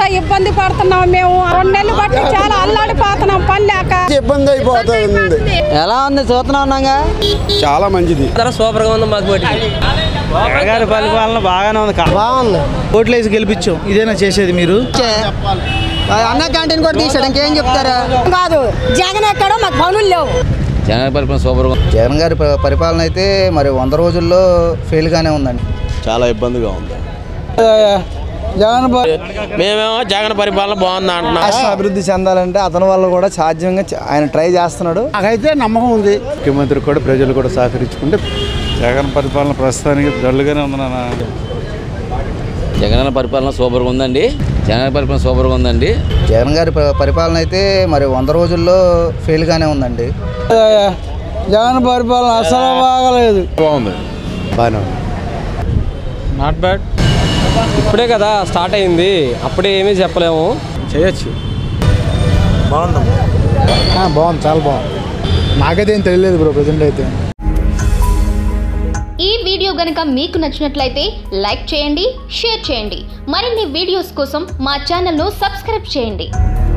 ఇబ్బంది పడుతున్నాం మేము రెండు నెలలు బట్టి చాలా అల్లాడిపోతున్నాం పని లేక ఇబ్బంది అయిపోతుంది ఎలా ఉంది చూస్తున్నా ఉన్నాగా చాలా మంచిది సూపర్ గా ఉంది మాకు గారి పరిపాలన బాగానే ఉంది బాగుంది ఓట్లు వేసి గెలిపించాం ఇదేనా చేసేది మీరు అన్న క్యాంటీన్ కూడా తీసాడు ఇంకేం చెప్తారా కాదు జగన్ ఎక్కడో మాకు పనులు లేవు జగన్ పరిపాలన సూపర్గా జగన్ గారి ప- పరిపాలన అయితే మరి వంద రోజుల్లో ఫెయిల్గానే ఉందండి చాలా ఇబ్బందిగా ఉంది జగన్ మేమేమో జగన్ పరిపాలన బాగుంది అంటున్నాం రాష్ట్రం అభివృద్ధి చెందాలంటే అతని వల్ల కూడా సాధ్యంగా చ- ఆయన ట్రై చేస్తున్నాడు నాకైతే నమ్మకం ఉంది ముఖ్యమంత్రి కూడా ప్రజలు కూడా సహకరించుకుంటే జగన్ పరిపాలన ప్రస్తుతానికి డల్గానే ఉంది నాన్న జగన్ పరిపాలన సూపర్గా ఉందండి జగన్ పరిపాలన సూపర్గా ఉందండి జగన్ గారి ప- పరిపాలన అయితే మరి వంద రోజుల్లో ఫెయిల్గానే ఉందండి జగన్ పరిపాలన అసలు బాగలేదు బాగుంది బాగానే ఉంది నాట్ బ్యాడ్ ఇప్పుడే కదా స్టార్ట్ అయింది అప్పుడే ఏమీ చెప్పలేము చేయొచ్చు బాగుంది చాలా బాగుంది నాకైతే ఏం తెలియలేదు బ్రో ప్రజెంట్ అయితే ఈ వీడియో గనుక మీకు నచ్చినట్లయితే లైక్ చేయండి షేర్ చేయండి మరిన్ని వీడియోస్ కోసం మా ఛానల్ను సబ్స్క్రైబ్ చేయండి